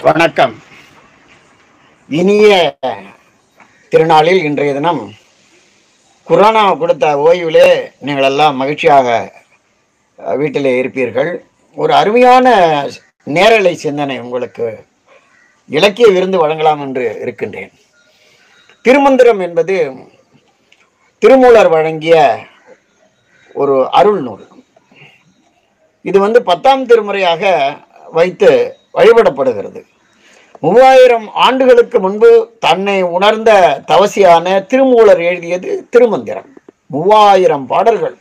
வணக்கம் இனிய திருநாளில் இன்றைய தினம் குரானா கொடுத்த ஓய்விலே நீங்கள் எல்லாம் மகிழ்ச்சியாக அஹ், வீட்டிலே இருப்பீர்கள் ஒரு அருமையான நேரலை சிந்தனை உங்களுக்கு இலக்கிய விருந்து வழங்கலாம் என்று இருக்கின்றேன் திருமந்திரம் என்பது திருமூலர் வழங்கிய ஒரு அருள் நூல் இது வந்து பத்தாம் திருமுறையாக வைத்து வழிபடப்படுகிறது மூவாயிரம் ஆண்டுகளுக்கு முன்பு தன்னை உணர்ந்த தவசியான திருமூலர் எழுதியது திருமந்திரம் மூவாயிரம் பாடல்கள்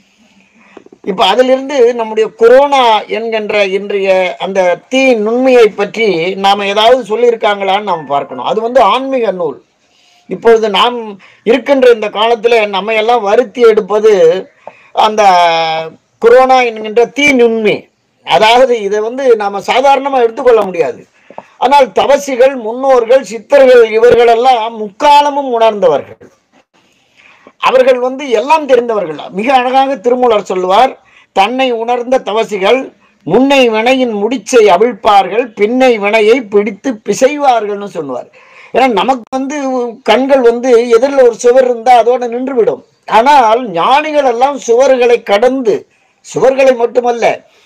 இப்ப அதிலிருந்து நம்முடைய கொரோனா என்கின்ற இன்றைய அந்த தீ நுண்மையை பற்றி நாம ஏதாவது சொல்லியிருக்காங்களான்னு நாம் பார்க்கணும் அது வந்து ஆன்மீக நூல் இப்பொழுது நாம் இருக்கின்ற இந்த காலத்துல நம்ம எல்லாம் வருத்தி எடுப்பது அந்த கொரோனா என்கின்ற தீ நுண்மை அதாவது இதை வந்து நாம சாதாரணமா எடுத்துக்கொள்ள முடியாது ஆனால் தவசிகள் முன்னோர்கள் சித்தர்கள் இவர்களெல்லாம் முக்காலமும் உணர்ந்தவர்கள் அவர்கள் வந்து எல்லாம் தெரிந்தவர்கள் மிக அழகாக திருமூலர் சொல்லுவார் தன்னை உணர்ந்த தவசிகள் முன்னை வினையின் முடிச்சை அவிழ்ப்பார்கள் பின்னை வினையை பிடித்து பிசைவார்கள்னு சொல்லுவார் ஏன்னா நமக்கு வந்து கண்கள் வந்து எதிரில் ஒரு சுவர் இருந்தால் அதோட நின்றுவிடும் ஆனால் ஞானிகள் எல்லாம் சுவர்களை கடந்து சுவர்களை மட்டுமல்ல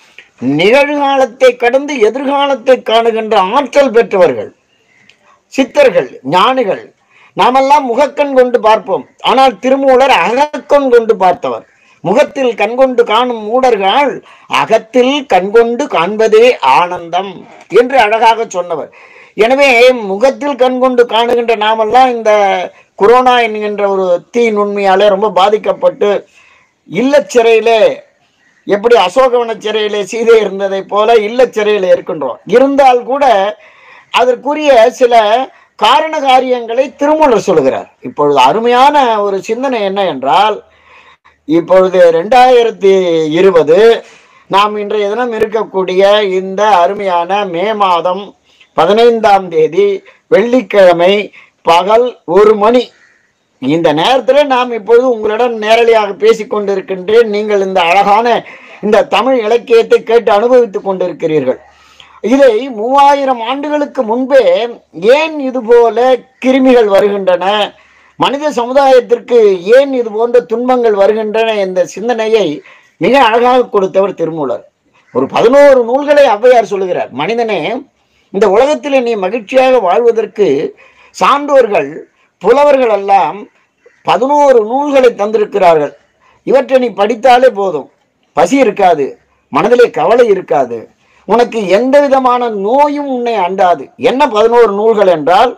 நிகழ்காலத்தை கடந்து எதிர்காலத்தை காணுகின்ற ஆற்றல் பெற்றவர்கள் சித்தர்கள் ஞானிகள் நாமெல்லாம் முகக்கண் கொண்டு பார்ப்போம் ஆனால் திருமூலர் அகக்கண் கொண்டு பார்த்தவர் முகத்தில் கண்கொண்டு காணும் மூடர்கள் அகத்தில் கண்கொண்டு காண்பதே ஆனந்தம் என்று அழகாக சொன்னவர் எனவே முகத்தில் கண்கொண்டு காணுகின்ற நாமெல்லாம் இந்த கொரோனா என்கின்ற ஒரு தீ நுண்மையாலே ரொம்ப பாதிக்கப்பட்டு இல்லச்சிறையிலே எப்படி அசோகவன சிறையிலே சீதை இருந்ததை போல இல்லச் சிறையிலே இருக்கின்றோம் இருந்தால் கூட அதற்குரிய சில காரண காரியங்களை திருமூலர் சொல்கிறார் இப்பொழுது அருமையான ஒரு சிந்தனை என்ன என்றால் இப்பொழுது ரெண்டாயிரத்தி இருபது நாம் இன்றைய தினம் இருக்கக்கூடிய இந்த அருமையான மே மாதம் பதினைந்தாம் தேதி வெள்ளிக்கிழமை பகல் ஒரு மணி இந்த நேரத்தில் நாம் இப்பொழுது உங்களிடம் நேரடியாக பேசிக் கொண்டிருக்கின்றேன் நீங்கள் இந்த அழகான இந்த தமிழ் இலக்கியத்தை கேட்டு அனுபவித்துக் கொண்டிருக்கிறீர்கள் இதை மூவாயிரம் ஆண்டுகளுக்கு முன்பே ஏன் இது போல கிருமிகள் வருகின்றன மனித சமுதாயத்திற்கு ஏன் இது போன்ற துன்பங்கள் வருகின்றன என்ற சிந்தனையை மிக அழகாக கொடுத்தவர் திருமூலர் ஒரு பதினோரு நூல்களை ஔவையார் சொல்லுகிறார் மனிதனே இந்த உலகத்தில் நீ மகிழ்ச்சியாக வாழ்வதற்கு சான்றோர்கள் புலவர்கள் எல்லாம் பதினோரு நூல்களை தந்திருக்கிறார்கள் இவற்றை நீ படித்தாலே போதும் பசி இருக்காது மனதிலே கவலை இருக்காது உனக்கு எந்த விதமான நோயும் உன்னை அண்டாது என்ன பதினோரு நூல்கள் என்றால்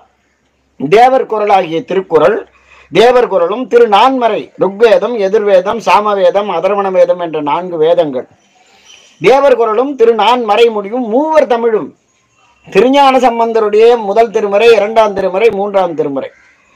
தேவர் குரலாகிய திருக்குறள் தேவர் குரலும் திரு நான்மறை ருக்வேதம் எதிர்வேதம் சாமவேதம் அதர்வண வேதம் என்ற நான்கு வேதங்கள் தேவர் குரலும் திரு நான்மறை முடியும் மூவர் தமிழும் திருஞான சம்பந்தருடைய முதல் திருமுறை இரண்டாம் திருமுறை மூன்றாம் திருமுறை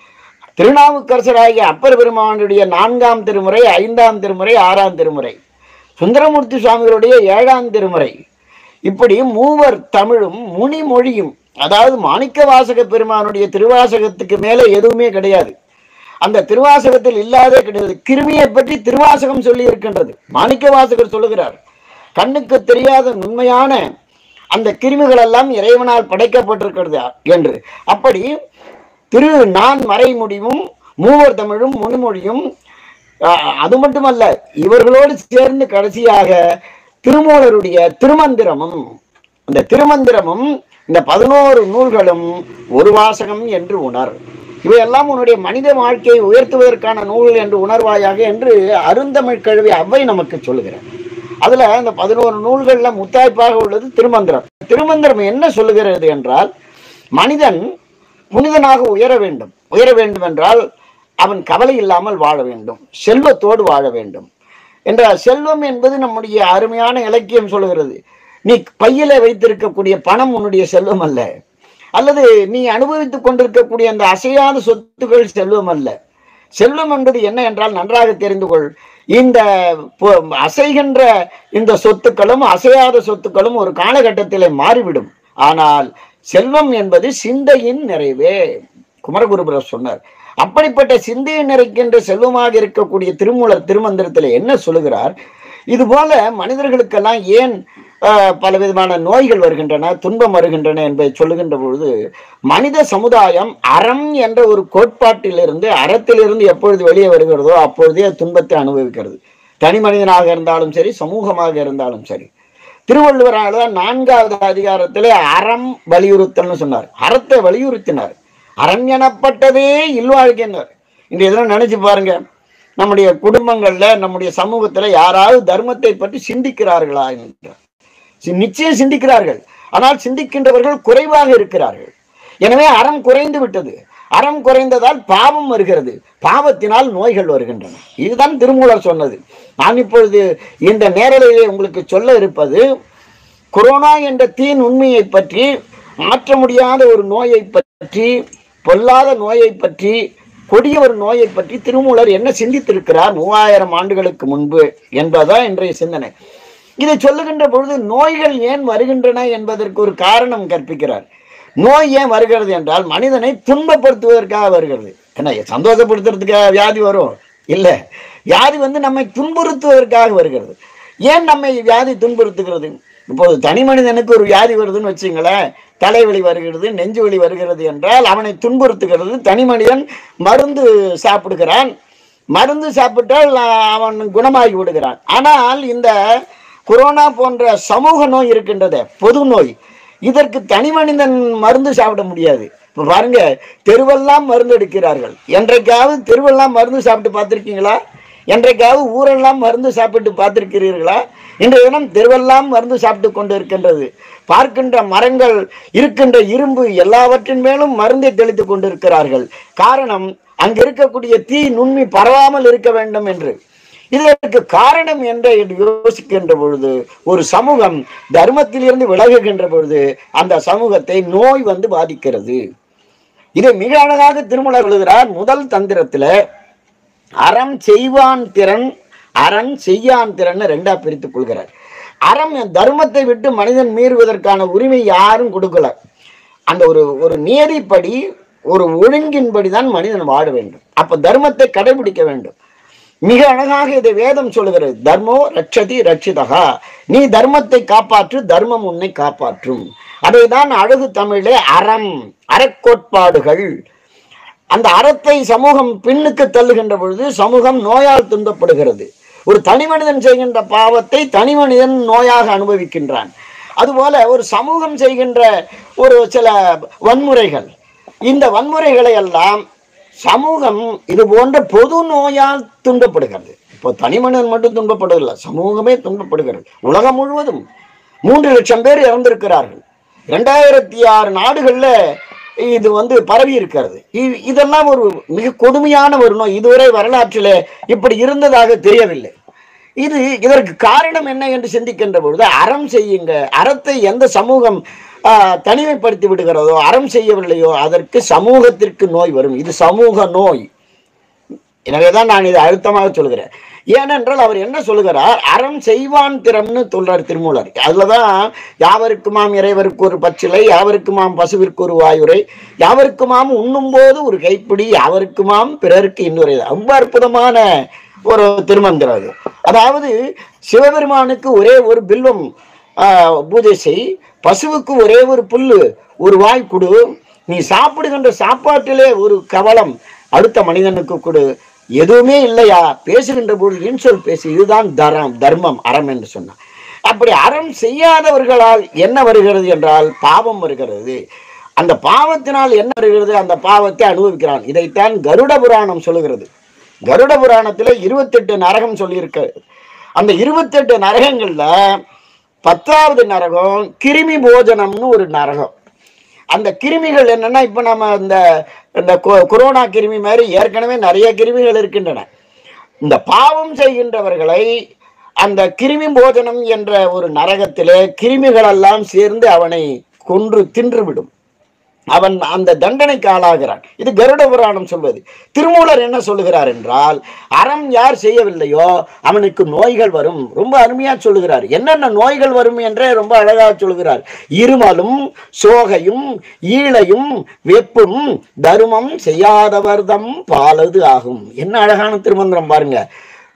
திருநாவுக்கரசராகிய அப்பர் பெருமானுடைய நான்காம் திருமுறை ஐந்தாம் திருமுறை ஆறாம் திருமுறை சுந்தரமூர்த்தி சுவாமிகளுடைய ஏழாம் திருமுறை இப்படி மூவர் தமிழும் முனி மொழியும் அதாவது மாணிக்க வாசக பெருமானுடைய திருவாசகத்துக்கு மேலே எதுவுமே கிடையாது அந்த திருவாசகத்தில் இல்லாதே கிடையாது கிருமியை பற்றி திருவாசகம் சொல்லி இருக்கின்றது மாணிக்க வாசகர் சொல்லுகிறார் கண்ணுக்கு தெரியாத உண்மையான அந்த கிருமிகள் எல்லாம் இறைவனால் படைக்கப்பட்டிருக்கிறது என்று அப்படி திரு நான் மறை முடிவும் மூவர் தமிழும் முன்மொழியும் அஹ், அது மட்டுமல்ல இவர்களோடு சேர்ந்து கடைசியாக திருமூலருடைய திருமந்திரமும் இந்த திருமந்திரமும் இந்த பதினோரு நூல்களும் ஒரு வாசகம் என்று உணர் இவையெல்லாம் உன்னுடைய மனித வாழ்க்கையை உயர்த்துவதற்கான நூல் என்று உணர்வாயாக என்று அருந்தமிழ் கழுவி அவ்வை நமக்கு சொல்லுகிறார் அதுல இந்த பதினோரு நூல்கள்ல முத்தாய்ப்பாக உள்ளது திருமந்திரம் திருமந்திரம் என்ன சொல்லுகிறது என்றால் மனிதன் புனிதனாக உயர வேண்டும் உயர வேண்டும் என்றால் அவன் கவலை இல்லாமல் வாழ வேண்டும் செல்வத்தோடு வாழ வேண்டும் என்ற செல்வம் என்பது நம்முடைய அருமையான இலக்கியம் சொல்லுகிறது நீ பையில வைத்திருக்கக்கூடிய பணம் உன்னுடைய செல்வம் அல்ல அல்லது நீ அனுபவித்துக் கொண்டிருக்கக்கூடிய அந்த அசையாத சொத்துக்கள் செல்வம் அல்ல செல்வம் என்பது என்ன என்றால் நன்றாக தெரிந்து கொள் இந்த பொ- அசைகின்ற இந்த சொத்துக்களும் அசையாத சொத்துக்களும் ஒரு காலகட்டத்திலே மாறிவிடும் ஆனால் செல்வம் என்பது சிந்தையின் நிறைவே குமரகுருபுரர் சொன்னார் அப்படிப்பட்ட சிந்தையை நிறைக்கின்ற செல்வமாக இருக்கக்கூடிய திருமூலர் திருமந்திரத்தில் என்ன சொல்லுகிறார் இது போல மனிதர்களுக்கெல்லாம் ஏன் ஆஹ், பலவிதமான நோய்கள் வருகின்றன துன்பம் வருகின்றன என்பதை சொல்லுகின்ற பொழுது மனித சமுதாயம் அறம் என்ற ஒரு கோட்பாட்டிலிருந்து அறத்திலிருந்து எப்பொழுது வெளியே வருகிறதோ அப்பொழுதே துன்பத்தை அனுபவிக்கிறது தனி மனிதனாக இருந்தாலும் சரி சமூகமாக இருந்தாலும் சரி திருவள்ளுவரால நான்காவது அதிகாரத்திலே அறம் வலியுறுத்தல்னு சொன்னார் அறத்தை வலியுறுத்தினார் அறம் எனப்பட்டதே இல்வாழ்க்கையினர் இன்றைய தினம் நினைச்சு பாருங்க நம்முடைய குடும்பங்கள்ல நம்முடைய சமூகத்துல யாராவது தர்மத்தை பற்றி சிந்திக்கிறார்களா என்று சி- நிச்சயம் சிந்திக்கிறார்கள் ஆனால் சிந்திக்கின்றவர்கள் குறைவாக இருக்கிறார்கள் எனவே அறம் குறைந்து விட்டது அறம் குறைந்ததால் பாவம் வருகிறது பாவத்தினால் நோய்கள் வருகின்றன இதுதான் திருமூலர் சொன்னது நான் இப்பொழுது இந்த நேரலையிலே உங்களுக்கு சொல்ல இருப்பது கொரோனா என்ற தீன் உண்மையை பற்றி மாற்ற முடியாத ஒரு நோயை பற்றி பொல்லாத நோயை பற்றி கொடிய ஒரு நோயை பற்றி திருமூலர் என்ன சிந்தித்திருக்கிறார் மூவாயிரம் ஆண்டுகளுக்கு முன்பு என்பதுதான் இன்றைய சிந்தனை இதை சொல்லுகின்ற பொழுது நோய்கள் ஏன் வருகின்றன என்பதற்கு ஒரு காரணம் கற்பிக்கிறார் நோய் ஏன் வருகிறது என்றால் மனிதனை துன்பப்படுத்துவதற்காக வருகிறது என்ன சந்தோஷப்படுத்துறதுக்காக வியாதி வரும் இல்லை வியாதி வந்து நம்மை துன்புறுத்துவதற்காக வருகிறது ஏன் நம்மை வியாதி துன்புறுத்துகிறது இப்போது தனி மனிதனுக்கு ஒரு வியாதி வருதுன்னு வச்சுங்களேன் தலைவலி வருகிறது நெஞ்சு வலி வருகிறது என்றால் அவனை துன்புறுத்துகிறது தனி மனிதன் மருந்து சாப்பிடுகிறான் மருந்து சாப்பிட்டால் ஆஹ், அவன் குணமாகி விடுகிறான் ஆனால் இந்த கொரோனா போன்ற சமூக நோய் இருக்கின்றதே பொது நோய் இதற்கு தனி மனிதன் மருந்து சாப்பிட முடியாது இப்போ பாருங்க தெருவெல்லாம் மருந்து எடுக்கிறார்கள் என்றைக்காவது தெருவெல்லாம் மருந்து சாப்பிட்டு பார்த்துருக்கீங்களா என்றைக்காவது ஊரெல்லாம் மருந்து சாப்பிட்டு பார்த்திருக்கிறீர்களா இன்றைய தினம் தெருவெல்லாம் மருந்து சாப்பிட்டு கொண்டு இருக்கின்றது பார்க்கின்ற மரங்கள் இருக்கின்ற இரும்பு எல்லாவற்றின் மேலும் மருந்தை தெளித்து கொண்டிருக்கிறார்கள் காரணம் அங்கு இருக்கக்கூடிய தீ நுண்மி பரவாமல் இருக்க வேண்டும் என்று இதற்கு காரணம் என்று யோசிக்கின்ற பொழுது ஒரு சமூகம் தர்மத்திலிருந்து விலகுகின்ற பொழுது அந்த சமூகத்தை நோய் வந்து பாதிக்கிறது இதை மிக அழகாக திருமலர் எழுதுகிறார் முதல் தந்திரத்துல அறம் செய்வான் திறன் அறம் செய்யான் திறன் ரெண்டா பிரித்துக் கொள்கிறார் அறம் தர்மத்தை விட்டு மனிதன் மீறுவதற்கான உரிமை யாரும் கொடுக்கல அந்த ஒரு ஒரு நியதிப்படி ஒரு ஒழுங்கின்படி தான் மனிதன் வாழ வேண்டும் அப்ப தர்மத்தை கடைபிடிக்க வேண்டும் மிக அழகாக இதை வேதம் சொல்லுகிறது தர்மோ ரட்சதி ரட்சிதகா நீ தர்மத்தை காப்பாற்று தர்மம் உன்னை காப்பாற்றும் அதைதான் அழகு தமிழே அறம் அறக்கோட்பாடுகள் அந்த அறத்தை சமூகம் பின்னுக்கு தள்ளுகின்ற பொழுது சமூகம் நோயால் துன்பப்படுகிறது ஒரு தனி மனிதன் செய்கின்ற பாவத்தை தனி மனிதன் நோயாக அனுபவிக்கின்றான் அதுபோல ஒரு சமூகம் செய்கின்ற ஒரு சில வன்முறைகள் இந்த வன்முறைகளை எல்லாம் சமூகம் இது போன்ற பொது நோயால் துன்பப்படுகிறது இப்போ தனி மனிதன் மட்டும் துன்பப்படுவதில்லை சமூகமே துன்பப்படுகிறது உலகம் முழுவதும் மூன்று லட்சம் பேர் இறந்திருக்கிறார்கள் ரெண்டாயிரத்தி ஆறு நாடுகளில் இது வந்து பரவி இருக்கிறது இ- இதெல்லாம் ஒரு மிக கொடுமையான ஒரு நோய் இதுவரை வரலாற்றில் இப்படி இருந்ததாக தெரியவில்லை இது இதற்கு காரணம் என்ன என்று சிந்திக்கின்ற பொழுது அறம் செய்யுங்க அறத்தை எந்த சமூகம் ஆ, தனிமைப்படுத்தி விடுகிறதோ அறம் செய்யவில்லையோ அதற்கு சமூகத்திற்கு நோய் வரும் இது சமூக நோய் எனவேதான் நான் இதை அழுத்தமாக சொல்கிறேன் ஏனென்றால் அவர் என்ன சொல்லுகிறார் அறம் செய்வான் திறம்னு சொல்றார் திருமூலர் அதுலதான் யாவருக்குமாம் இறைவருக்கு ஒரு பச்சிலை யாவருக்குமாம் பசுவிற்கு ஒரு வாயுரை யாவருக்குமாம் உண்ணும்போது ஒரு கைப்பிடி யாவருக்குமாம் பிறருக்கு இன்னொரு ரொம்ப அற்புதமான ஒரு திருமந்திரம் அது அதாவது சிவபெருமானுக்கு ஒரே ஒரு பில்வம் ஆஹ், பூஜை செய் பசுவுக்கு ஒரே ஒரு புல்லு ஒரு வாய் கொடு நீ சாப்பிடுகின்ற சாப்பாட்டிலே ஒரு கவலம் அடுத்த மனிதனுக்கு கொடு எதுவுமே இல்லையா பேசுகின்ற பொழுது இன்சொல் பேசு இதுதான் தரம் தர்மம் அறம் என்று சொன்னான் அப்படி அறம் செய்யாதவர்களால் என்ன வருகிறது என்றால் பாவம் வருகிறது அந்த பாவத்தினால் என்ன வருகிறது அந்த பாவத்தை அனுபவிக்கிறான் இதைத்தான் கருட புராணம் சொல்லுகிறது கருட புராணத்துல இருபத்தெட்டு நரகம் சொல்லியிருக்கு அந்த இருபத்தெட்டு நரகங்கள்ல பத்தாவது நரகம் கிருமி போஜனம்னு ஒரு நரகம் அந்த கிருமிகள் என்னன்னா இப்போ நம்ம இந்த இந்த கொ- கொரோனா கிருமி மாதிரி ஏற்கனவே நிறைய கிருமிகள் இருக்கின்றன இந்த பாவம் செய்கின்றவர்களை அந்த கிருமி போஜனம் என்ற ஒரு நரகத்திலே கிருமிகளெல்லாம் சேர்ந்து அவனை கொன்று தின்றுவிடும் அவன் அந்த தண்டனைக்கு ஆளாகிறான் இது கருட புராணம் சொல்வது திருமூலர் என்ன சொல்லுகிறார் என்றால் அறம் யார் செய்யவில்லையோ அவனுக்கு நோய்கள் வரும் ரொம்ப அருமையா சொல்லுகிறார் என்னென்ன நோய்கள் வரும் என்றே ரொம்ப அழகா சொல்லுகிறார் இருமலும் சோகையும் ஈழையும் வெப்பும் தருமம் செய்யாதவர்தம் பாலது ஆகும் என்ன அழகான திருமந்திரம் பாருங்க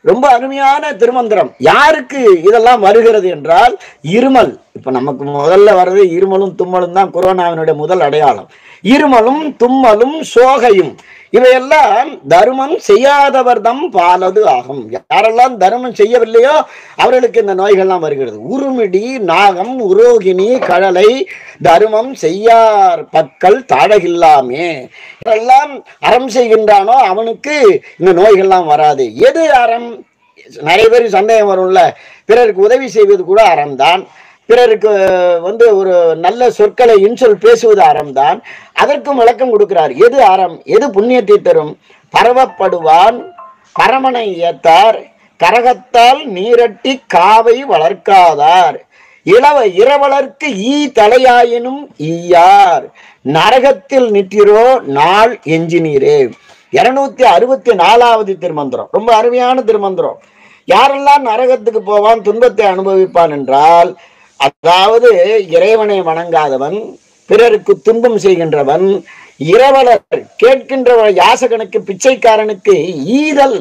ரொம்ப அருமையான திருமந்திரம் யாருக்கு இதெல்லாம் வருகிறது என்றால் இருமல் இப்ப நமக்கு முதல்ல வர்றது இருமலும் தும்மலும் தான் கொரோனாவினுடைய முதல் அடையாளம் இருமலும் தும்மலும் சோகையும் இவையெல்லாம் தர்மம் செய்யாதவர் தம் பாலது ஆகும் யாரெல்லாம் தர்மம் செய்யவில்லையோ அவர்களுக்கு இந்த நோய்கள்லாம் வருகிறது உருமிடி நாகம் உரோகிணி கழலை தர்மம் செய்யார் பற்கள் தாழகில்லாமே இதெல்லாம் அறம் செய்கின்றானோ அவனுக்கு இந்த நோய்கள்லாம் வராது எது அறம் நிறைய பேருக்கு சந்தேகம் வரும்ல பிறருக்கு உதவி செய்வது கூட அறம்தான் பிறருக்கு வந்து ஒரு நல்ல சொற்களை இன்சொல் பேசுவது அறம்தான் அதற்கும் விளக்கம் கொடுக்கிறார் எது அறம் எது புண்ணியத்தை தரும் பரவப்படுவான் பரமனை ஏத்தார் கரகத்தால் நீரட்டி காவை வளர்க்காதார் இளவ இரவலர்க்கு ஈ தலையாயினும் ஈயார் நரகத்தில் நிற்றிரோ நாள் எஞ்சினீரே இருநூத்தி அறுபத்தி நாலாவது திருமந்திரம் ரொம்ப அருமையான திருமந்திரம் யாரெல்லாம் நரகத்துக்கு போவான் துன்பத்தை அனுபவிப்பான் என்றால் அதாவது இறைவனை வணங்காதவன் பிறருக்கு துன்பம் செய்கின்றவன் இரவலர் கேட்கின்ற யாசகனுக்கு பிச்சைக்காரனுக்கு ஈதல்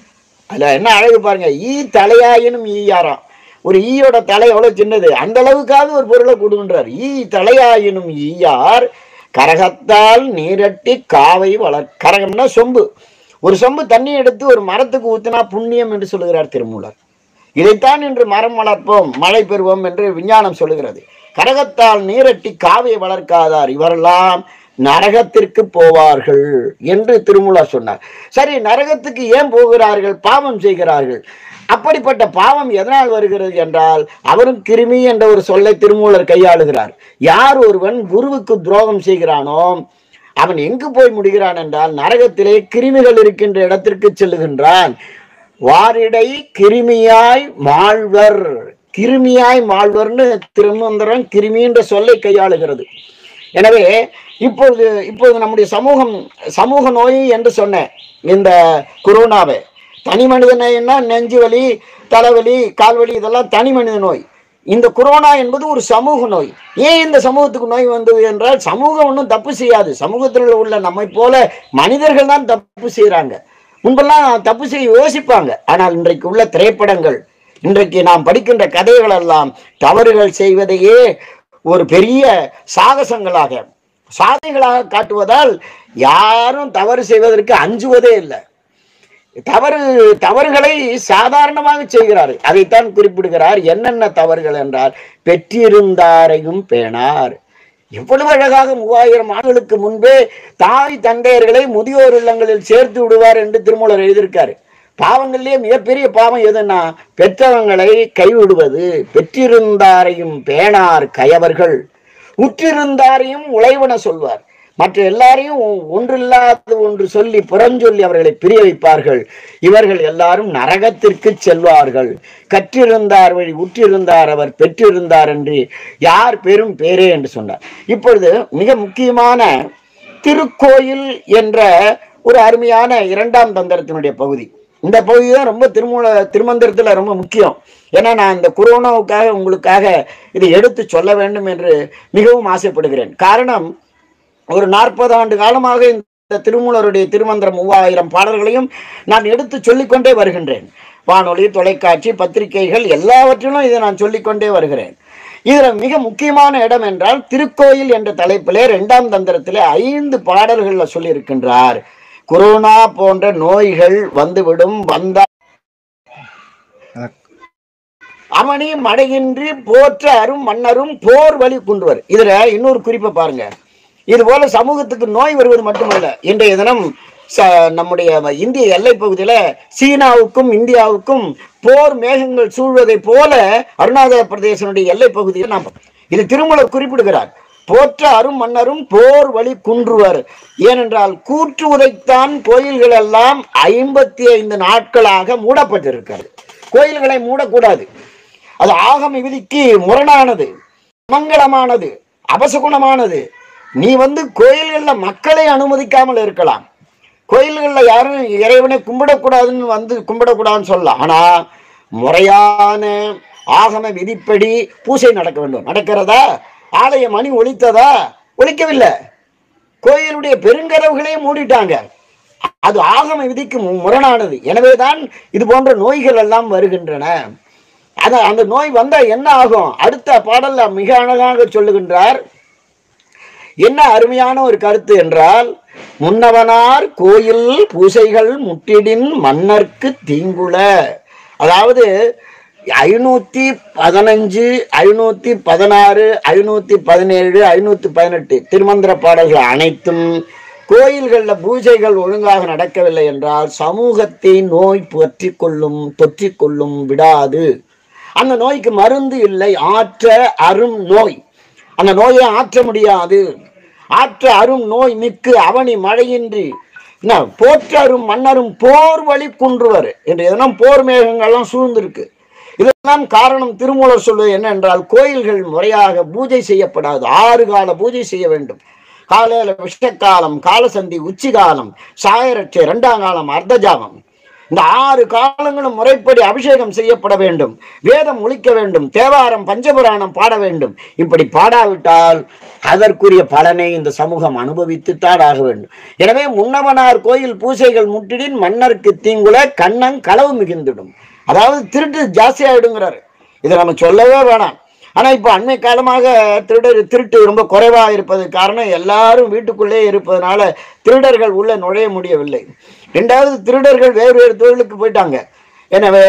அதுல என்ன அழகு பாருங்க ஈ தலையாயினும் ஈயாராம் ஒரு ஈயோட தலை எவ்வளவு சின்னது அந்த அளவுக்காவது ஒரு பொருளை கொடுக்கின்றார் ஈ தலையாயினும் ஈயார் கரகத்தால் நீரட்டி காவை வளர் கரகம்னா சொம்பு ஒரு சொம்பு தண்ணி எடுத்து ஒரு மரத்துக்கு ஊத்தினா புண்ணியம் என்று சொல்லுகிறார் திருமூலர் இதைத்தான் இன்று மரம் வளர்ப்போம் மழை பெறுவோம் என்று விஞ்ஞானம் சொல்லுகிறது கரகத்தால் நீரட்டி காவை வளர்க்காதார் இவரெல்லாம் நரகத்திற்கு போவார்கள் என்று திருமூலர் சொன்னார் சரி நரகத்துக்கு ஏன் போகிறார்கள் பாவம் செய்கிறார்கள் அப்படிப்பட்ட பாவம் எதனால் வருகிறது என்றால் அவரும் கிருமி என்ற ஒரு சொல்லை திருமூலர் கையாளுகிறார் யார் ஒருவன் குருவுக்கு துரோகம் செய்கிறானோ அவன் எங்கு போய் முடிகிறான் என்றால் நரகத்திலே கிருமிகள் இருக்கின்ற இடத்திற்கு செல்லுகின்றான் வாரிடை கிருமியாய் மாழ்வர் கிருமியாய் மாழ்வர்னு திருமந்திரம் கிருமின்ற சொல்லை கையாளுகிறது எனவே இப்பொழுது இப்பொழுது நம்முடைய சமூகம் சமூக நோய் என்று சொன்னேன் இந்த கொரோனாவை தனி மனித நோய்னா நெஞ்சு வலி தலைவலி கால்வலி இதெல்லாம் தனி மனித நோய் இந்த கொரோனா என்பது ஒரு சமூக நோய் ஏன் இந்த சமூகத்துக்கு நோய் வந்தது என்றால் சமூகம் ஒன்றும் தப்பு செய்யாது சமூகத்தில் உள்ள நம்மை போல மனிதர்கள் தான் தப்பு செய்கிறாங்க முன்பெல்லாம் தப்பு செய்ய யோசிப்பாங்க ஆனால் இன்றைக்கு உள்ள திரைப்படங்கள் இன்றைக்கு நாம் படிக்கின்ற கதைகள் எல்லாம் தவறுகள் செய்வதையே ஒரு பெரிய சாகசங்களாக சாதைகளாக காட்டுவதால் யாரும் தவறு செய்வதற்கு அஞ்சுவதே இல்லை தவறு தவறுகளை சாதாரணமாக செய்கிறார் அதைத்தான் குறிப்பிடுகிறார் என்னென்ன தவறுகள் என்றால் பெற்றிருந்தாரையும் பேணார் எவ்வளவு அழகாக மூவாயிரம் ஆண்டுகளுக்கு முன்பே தாய் தந்தையர்களை முதியோர் இல்லங்களில் சேர்த்து விடுவார் என்று திருமூலர் எழுதியிருக்காரு பாவங்களிலே மிகப்பெரிய பாவம் எதுன்னா பெற்றவங்களை கைவிடுவது பெற்றிருந்தாரையும் பேணார் கயவர்கள் உற்றிருந்தாரையும் உழைவன சொல்வார் மற்ற எல்லாரையும் ஒன்றில்லாத ஒன்று சொல்லி புறஞ்சொல்லி அவர்களை பிரிய வைப்பார்கள் இவர்கள் எல்லாரும் நரகத்திற்கு செல்வார்கள் கற்றிருந்தார் வழி உற்றிருந்தார் அவர் பெற்றிருந்தார் என்று யார் பெரும் பேரே என்று சொன்னார் இப்பொழுது மிக முக்கியமான திருக்கோயில் என்ற ஒரு அருமையான இரண்டாம் தந்திரத்தினுடைய பகுதி இந்த பகுதி தான் ரொம்ப திருமூல திருமந்திரத்தில் ரொம்ப முக்கியம் ஏன்னா நான் இந்த கொரோனாவுக்காக உங்களுக்காக இதை எடுத்து சொல்ல வேண்டும் என்று மிகவும் ஆசைப்படுகிறேன் காரணம் ஒரு நாற்பது ஆண்டு காலமாக இந்த திருமூலருடைய திருமந்திரம் மூவாயிரம் பாடல்களையும் நான் எடுத்து சொல்லிக்கொண்டே வருகின்றேன் வானொலி தொலைக்காட்சி பத்திரிகைகள் எல்லாவற்றிலும் இதை நான் சொல்லிக்கொண்டே வருகிறேன் இதுல மிக முக்கியமான இடம் என்றால் திருக்கோயில் என்ற தலைப்பிலே இரண்டாம் தந்திரத்திலே ஐந்து பாடல்கள்ல சொல்லியிருக்கின்றார் கொரோனா போன்ற நோய்கள் வந்துவிடும் வந்தா அவனி மடையின்றி போற்ற அரும் மன்னரும் போர் வழி குன்றுவர் இதுல இன்னொரு குறிப்பை பாருங்க இது போல சமூகத்துக்கு நோய் வருவது மட்டுமல்ல இன்றைய தினம் ச நம்முடைய இந்திய எல்லை பகுதியில சீனாவுக்கும் இந்தியாவுக்கும் போர் மேகங்கள் சூழ்வதை போல அருணாச்சல பிரதேசனுடைய எல்லை பகுதியில் நாம் இது திருமூலர் குறிப்பிடுகிறார் போற்ற அரும் மன்னரும் போர் வழி குன்றுவர் ஏனென்றால் கூற்று உதைத்தான் கோயில்கள் எல்லாம் ஐம்பத்தி ஐந்து நாட்களாக மூடப்பட்டிருக்கிறது கோயில்களை மூடக்கூடாது அது ஆகம விதிக்கு முரணானது மங்களமானது அபசகுணமானது நீ வந்து கோயில்கள்ல மக்களை அனுமதிக்காமல் இருக்கலாம் கோயில்களில் யாரும் இறைவனை கும்பிடக்கூடாதுன்னு வந்து கும்பிடக்கூடாதுன்னு சொல்லலாம் ஆனா முறையான ஆகம விதிப்படி பூஜை நடக்க வேண்டும் நடக்கிறதா ஆலய மணி ஒலித்ததா ஒலிக்கவில்லை கோயிலுடைய பெருங்கதவுகளே மூடிட்டாங்க அது ஆகம விதிக்கு மு- முரணானது எனவேதான் இது போன்ற நோய்கள் எல்லாம் வருகின்றன அது அந்த நோய் வந்தா என்ன ஆகும் அடுத்த பாடல்ல மிக அழகாக சொல்லுகின்றார் என்ன அருமையான ஒரு கருத்து என்றால் முன்னவனார் கோயில் பூசைகள் முட்டிடின் மன்னர்க்கு தீங்குல அதாவது ஐநூத்தி பதினஞ்சு ஐநூத்தி பதினாறு ஐநூத்தி பதினேழு ஐநூத்தி பதினெட்டு திருமந்திர பாடல்கள் அனைத்தும் கோயில்களில் பூஜைகள் ஒழுங்காக நடக்கவில்லை என்றால் சமூகத்தை நோய் பற்றி கொள்ளும் தொற்றிக் கொள்ளும் விடாது அந்த நோய்க்கு மருந்து இல்லை ஆற்ற அரும் நோய் அந்த நோயை ஆற்ற முடியாது ஆற்ற அரும் நோய் மிக்கு அவனி மழையின்றி என்ன போற்றரும் மன்னரும் போர் வழி குன்றுவர் என்று எதனா போர் மேகங்கள்லாம் சூழ்ந்திருக்கு இதெல்லாம் காரணம் திருமூலர் சொல்வது என்னென்றால் கோயில்கள் முறையாக பூஜை செய்யப்படாது ஆறு கால பூஜை செய்ய வேண்டும் காலையில விஷக்காலம் காலசந்தி உச்சிகாலம் சாயரட்சை இரண்டாம் காலம் அர்த்தஜாமம் இந்த ஆறு காலங்களும் முறைப்படி அபிஷேகம் செய்யப்பட வேண்டும் வேதம் ஒழிக்க வேண்டும் தேவாரம் பஞ்சபுராணம் பாட வேண்டும் இப்படி பாடாவிட்டால் அதற்குரிய பலனை இந்த சமூகம் அனுபவித்துத்தான் ஆக வேண்டும் எனவே முன்னவனார் கோயில் பூசைகள் முட்டிடின் மன்னருக்கு தீங்குல கண்ணன் களவு மிகுந்திடும் அதாவது திருட்டு ஜாஸ்தியாயிடுங்கிறாரு இதை நம்ம சொல்லவே வேணாம் ஆனா இப்போ அண்மை காலமாக திருடர் திருட்டு ரொம்ப குறைவா இருப்பது காரணம் எல்லாரும் வீட்டுக்குள்ளே இருப்பதனால திருடர்கள் உள்ள நுழைய முடியவில்லை ரெண்டாவது திருடர்கள் வேறு வேறு தொழிலுக்கு போயிட்டாங்க எனவே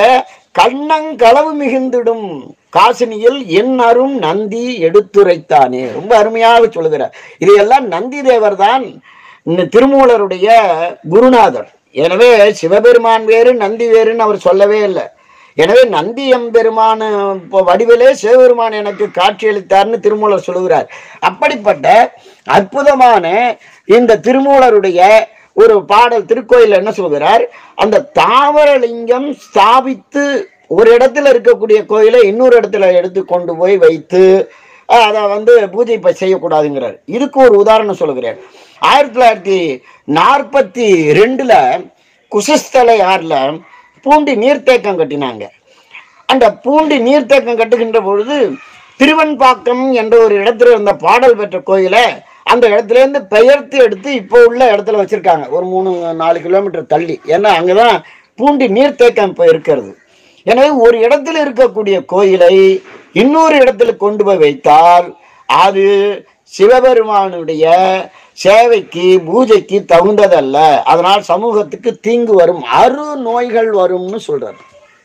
கண்ணங்களவு மிகுந்திடும் காசினியில் என் அரும் நந்தி எடுத்துரைத்தானே ரொம்ப அருமையாக சொல்லுகிறார் இதையெல்லாம் நந்தி தேவர் தான் இந்த திருமூலருடைய குருநாதர் எனவே சிவபெருமான் வேறு நந்தி வேறுன்னு அவர் சொல்லவே இல்லை எனவே நந்தி எம்பெருமான இப்போ வடிவிலே சிவபெருமான் எனக்கு காட்சியளித்தார்னு திருமூலர் சொல்லுகிறார் அப்படிப்பட்ட அற்புதமான இந்த திருமூலருடைய ஒரு பாடல் திருக்கோயில் என்ன சொல்கிறார் அந்த தாவரலிங்கம் ஸ்தாபித்து ஒரு இடத்துல இருக்கக்கூடிய கோயிலை இன்னொரு இடத்துல எடுத்து கொண்டு போய் வைத்து அஹ், அதை வந்து பூஜை இப்ப செய்யக்கூடாதுங்கிறார் இதுக்கு ஒரு உதாரணம் சொல்லுகிறேன் ஆயிரத்தி தொள்ளாயிரத்தி நாற்பத்தி ரெண்டுல குசஸ்தலை ஆறுல பூண்டி நீர்த்தேக்கம் கட்டினாங்க அந்த பூண்டி நீர்த்தேக்கம் கட்டுகின்ற பொழுது திருவன்பாக்கம் என்ற ஒரு இடத்துல இருந்த பாடல் பெற்ற கோயிலை அந்த இடத்துல இருந்து பெயர்த்து எடுத்து இப்போ உள்ள இடத்துல வச்சிருக்காங்க ஒரு மூணு நாலு கிலோமீட்டர் தள்ளி ஏன்னா அங்கதான் பூண்டி நீர்த்தேக்கம் இப்போ இருக்கிறது எனவே ஒரு இடத்துல இருக்கக்கூடிய கோயிலை இன்னொரு இடத்துல கொண்டு போய் வைத்தால் அது சிவபெருமானுடைய சேவைக்கு பூஜைக்கு தகுந்ததல்ல அதனால் சமூகத்துக்கு தீங்கு வரும் அரு நோய்கள் வரும்னு சொல்றார்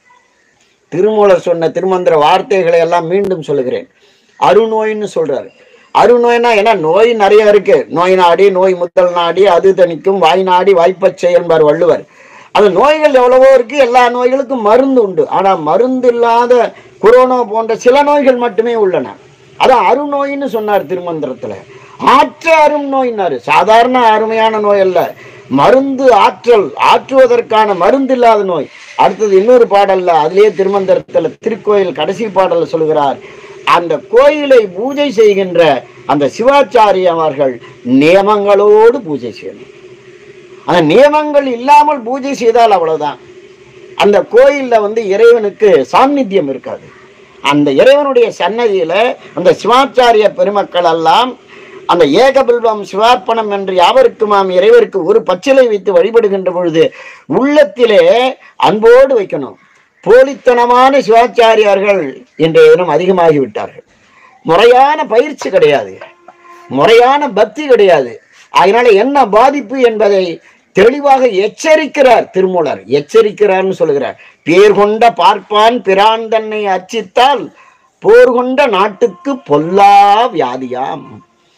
திருமூலர் சொன்ன திருமந்திர வார்த்தைகளை எல்லாம் மீண்டும் சொல்லுகிறேன் அருநோய்னு சொல்றாரு அருநோய்னா ஏன்னா நோய் நிறைய இருக்கு நோய் நாடி நோய் முதல் நாடி அது தணிக்கும் வாய் நாடி வாய்ப்பச்சை என்பார் வள்ளுவர் அந்த நோய்கள் எவ்வளவோ இருக்கு எல்லா நோய்களுக்கும் மருந்து உண்டு ஆனா மருந்து இல்லாத கொரோனா போன்ற சில நோய்கள் மட்டுமே உள்ளன அதான் அருநோயின்னு சொன்னார் திருமந்திரத்துல ஆற்ற அரும் நோயினாரு சாதாரண அருமையான நோய் அல்ல மருந்து ஆற்றல் ஆற்றுவதற்கான மருந்து இல்லாத நோய் அடுத்தது இன்னொரு பாடல்ல அதிலேயே திருமந்திரத்துல திருக்கோயில் கடைசி பாடல்ல சொல்கிறார் அந்த கோயிலை பூஜை செய்கின்ற அந்த சிவாச்சாரிய அவர்கள் நியமங்களோடு பூஜை செய்யணும் அந்த நியமங்கள் இல்லாமல் பூஜை செய்தால் அவ்வளவுதான் அந்த கோயில்ல வந்து இறைவனுக்கு சாநித்தியம் இருக்காது அந்த இறைவனுடைய சன்னதியில அந்த சிவாச்சாரிய பெருமக்கள் எல்லாம் அந்த ஏகபில்வம் சிவார்ப்பணம் என்று யாவருக்குமாம் இறைவருக்கு ஒரு பச்சிலை வைத்து வழிபடுகின்ற பொழுது உள்ளத்திலே அன்போடு வைக்கணும் போலித்தனமான சிவாச்சாரியார்கள் இன்றைய தினம் அதிகமாகி விட்டார்கள் முறையான பயிற்சி கிடையாது முறையான பக்தி கிடையாது அதனால என்ன பாதிப்பு என்பதை தெளிவாக எச்சரிக்கிறார் திருமூலர் எச்சரிக்கிறார்னு சொல்லுகிறார் பேர் கொண்ட பார்ப்பான் பிரான் தன்னை அர்ச்சித்தால் போர் கொண்ட நாட்டுக்கு பொல்லா வியாதியாம்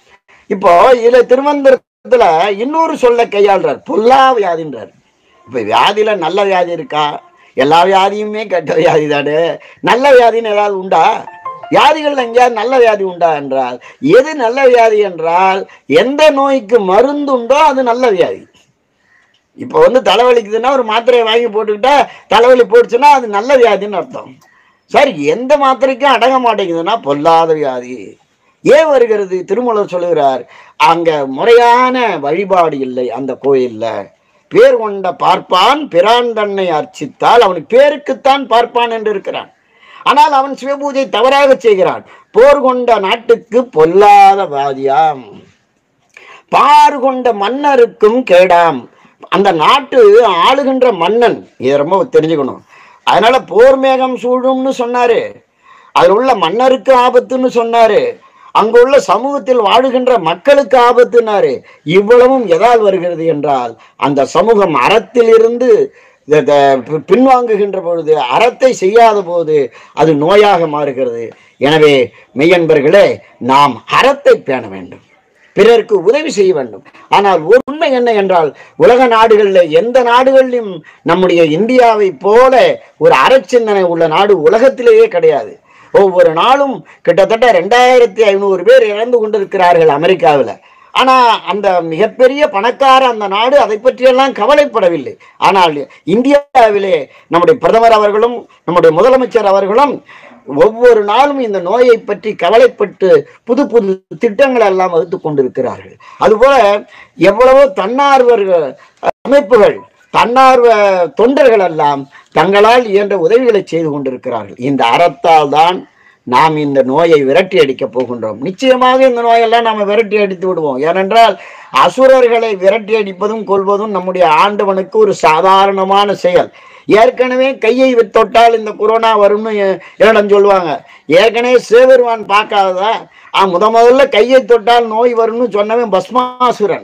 இப்போ இதுல திருமந்திரத்துல இன்னொரு சொல்ல கையாளுறார் பொல்லா வியாதின்றார் இப்ப வியாதியில நல்ல வியாதி இருக்கா எல்லா வியாதியுமே கெட்ட வியாதி தானே நல்ல வியாதின்னு ஏதாவது உண்டா வியாதிகள் எங்கேயாவது நல்ல வியாதி உண்டா என்றால் எது நல்ல வியாதி என்றால் எந்த நோய்க்கு மருந்து உண்டோ அது நல்ல வியாதி இப்போ வந்து தலைவலிக்குதுன்னா ஒரு மாத்திரையை வாங்கி போட்டுக்கிட்டா தலைவலி போடுச்சுன்னா அது நல்ல வியாதின்னு அர்த்தம் சார் எந்த மாத்திரைக்கும் அடங்க மாட்டேங்குதுன்னா பொல்லாத வியாதி ஏன் வருகிறது திருமூலர் சொல்லுகிறார் அங்க முறையான வழிபாடு இல்லை அந்த கோயில்ல பேர் கொண்ட பார்ப்பான் பிரான் தன்னை அர்ச்சித்தால் அவனுக்கு பேருக்குத்தான் பார்ப்பான் என்று இருக்கிறான் ஆனால் அவன் சிவபூஜை தவறாக செய்கிறான் போர் கொண்ட நாட்டுக்கு பொல்லாத வாதியாம் பார் கொண்ட மன்னருக்கும் கேடாம் அந்த நாட்டு ஆளுகின்ற மன்னன் இதை ரொம்ப தெரிஞ்சுக்கணும் அதனால போர் மேகம் சூழும்னு சொன்னாரு அதில் உள்ள மன்னருக்கு ஆபத்துன்னு சொன்னாரு அங்க உள்ள சமூகத்தில் வாழுகின்ற மக்களுக்கு ஆபத்துனாரு இவ்வளவும் எதால் வருகிறது என்றால் அந்த சமூகம் அறத்திலிருந்து த- த- பின்வாங்குகின்ற பொழுது அறத்தை செய்யாத போது அது நோயாக மாறுகிறது எனவே மெய்யன்பர்களே நாம் அறத்தை பேண வேண்டும் பிறருக்கு உதவி செய்ய வேண்டும் ஆனால் ஒரு உண்மை என்ன என்றால் உலக நாடுகளில் எந்த நாடுகளிலும் நம்முடைய இந்தியாவை போல ஒரு அறச்சிந்தனை உள்ள நாடு உலகத்திலேயே கிடையாது ஒவ்வொரு நாளும் கிட்டத்தட்ட ரெண்டாயிரத்தி ஐநூறு பேர் இறந்து கொண்டிருக்கிறார்கள் அமெரிக்காவில் ஆனா அந்த மிகப்பெரிய பணக்கார அந்த நாடு அதை பற்றியெல்லாம் கவலைப்படவில்லை ஆனால் இந்தியாவிலே நம்முடைய பிரதமர் அவர்களும் நம்முடைய முதலமைச்சர் அவர்களும் ஒவ்வொரு நாளும் இந்த நோயை பற்றி கவலைப்பட்டு புது புது திட்டங்கள் எல்லாம் வகுத்து கொண்டிருக்கிறார்கள் அதுபோல எவ்வளவோ தன்னார்வர்கள் அமைப்புகள் தன்னார்வ தொண்டர்கள் எல்லாம் தங்களால் இயன்ற உதவிகளை செய்து கொண்டிருக்கிறார்கள் இந்த அறத்தால் தான் நாம் இந்த நோயை விரட்டி அடிக்கப் போகின்றோம் நிச்சயமாக இந்த நோயெல்லாம் நாம் விரட்டி அடித்து விடுவோம் ஏனென்றால் அசுரர்களை விரட்டி அடிப்பதும் கொள்வதும் நம்முடைய ஆண்டவனுக்கு ஒரு சாதாரணமான செயல் ஏற்கனவே கையை தொட்டால் இந்த கொரோனா வரும்னு என்னிடம் சொல்லுவாங்க ஏற்கனவே சேவருவான் பார்க்காததா ஆ, முத முதல்ல கையை தொட்டால் நோய் வரும்னு சொன்னவன் பஸ்மாசுரன்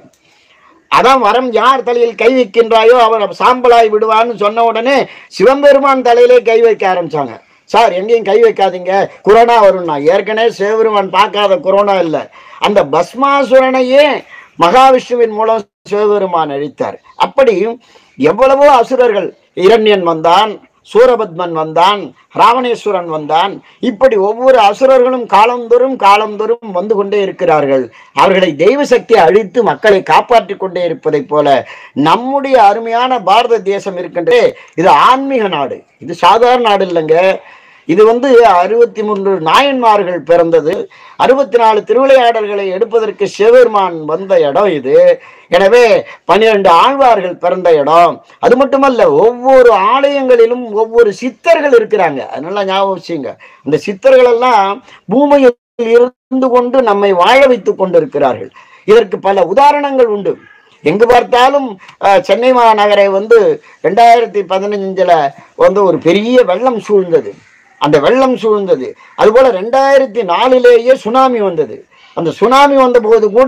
அதான் வரம் யார் தலையில் கை வைக்கின்றாயோ அவர் சாம்பலாய் விடுவான்னு சொன்ன உடனே சிவபெருமான் தலையிலே கை வைக்க ஆரம்பிச்சாங்க சார் எங்கேயும் கை வைக்காதீங்க கொரோனா வரும்னா ஏற்கனவே சிவபெருமான் பார்க்காத கொரோனா இல்லை அந்த பஸ்மாசுரனையே மகாவிஷ்ணுவின் மூலம் சிவபெருமான் அழித்தார் அப்படி எவ்வளவோ அசுரர்கள் இரண்யன் வந்தான் சூரபத்மன் வந்தான் ராவணேஸ்வரன் வந்தான் இப்படி ஒவ்வொரு அசுரர்களும் காலந்தோறும் காலந்தோறும் வந்து கொண்டே இருக்கிறார்கள் அவர்களை தெய்வ சக்தி அழித்து மக்களை காப்பாற்றிக் கொண்டே இருப்பதைப் போல நம்முடைய அருமையான பாரத தேசம் இருக்கின்றே இது ஆன்மீக நாடு இது சாதாரண நாடு இல்லைங்க இது வந்து அறுபத்தி மூன்று நாயன்மார்கள் பிறந்தது அறுபத்தி நாலு திருவிளையாடல்களை எடுப்பதற்கு சிவபெருமான் வந்த இடம் இது எனவே பன்னிரண்டு ஆழ்வார்கள் பிறந்த இடம் அது மட்டுமல்ல ஒவ்வொரு ஆலயங்களிலும் ஒவ்வொரு சித்தர்கள் இருக்கிறாங்க அதனால ஞாபகம் வச்சுங்க அந்த சித்தர்கள் எல்லாம் பூமியில் இருந்து கொண்டு நம்மை வாழ வைத்துக் கொண்டிருக்கிறார்கள் இதற்கு பல உதாரணங்கள் உண்டு எங்கு பார்த்தாலும் அஹ், சென்னை மாநகரை வந்து ரெண்டாயிரத்தி பதினஞ்சுல வந்து ஒரு பெரிய வெள்ளம் சூழ்ந்தது அந்த வெள்ளம் சூழ்ந்தது அதுபோல ரெண்டாயிரத்தி நாலுலேயே சுனாமி வந்தது அந்த சுனாமி வந்தபோது கூட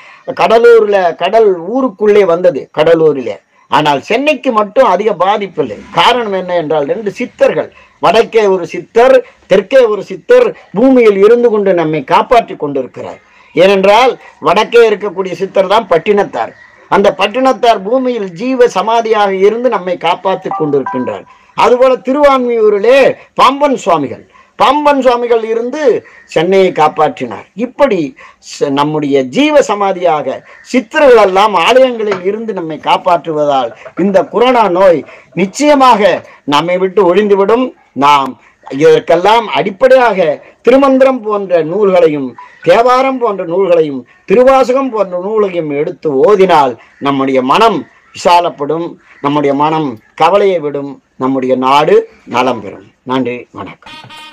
கடலூர்ல கடல் ஊருக்குள்ளே வந்தது கடலூரிலே ஆனால் சென்னைக்கு மட்டும் அதிக பாதிப்பு இல்லை காரணம் என்ன என்றால் ரெண்டு சித்தர்கள் வடக்கே ஒரு சித்தர் தெற்கே ஒரு சித்தர் பூமியில் இருந்து கொண்டு நம்மை காப்பாற்றி கொண்டிருக்கிறார் ஏனென்றால் வடக்கே இருக்கக்கூடிய சித்தர் தான் பட்டினத்தார் அந்த பட்டினத்தார் பூமியில் ஜீவ சமாதியாக இருந்து நம்மை காப்பாற்றி கொண்டிருக்கின்றார் அதுபோல திருவான்மியூரிலே பாம்பன் சுவாமிகள் பாம்பன் சுவாமிகள் இருந்து சென்னையை காப்பாற்றினார் இப்படி ச- நம்முடைய ஜீவ சமாதியாக சித்தர்கள் எல்லாம் ஆலயங்களில் இருந்து நம்மை காப்பாற்றுவதால் இந்த கொரோனா நோய் நிச்சயமாக நம்மை விட்டு ஒழிந்துவிடும் நாம் இதற்கெல்லாம் அடிப்படையாக திருமந்திரம் போன்ற நூல்களையும் தேவாரம் போன்ற நூல்களையும் திருவாசகம் போன்ற நூல்களையும் எடுத்து ஓதினால் நம்முடைய மனம் விசாலப்படும் நம்முடைய மனம் கவலையை விடும் நம்முடைய நாடு நலம் பெறும் நன்றி வணக்கம்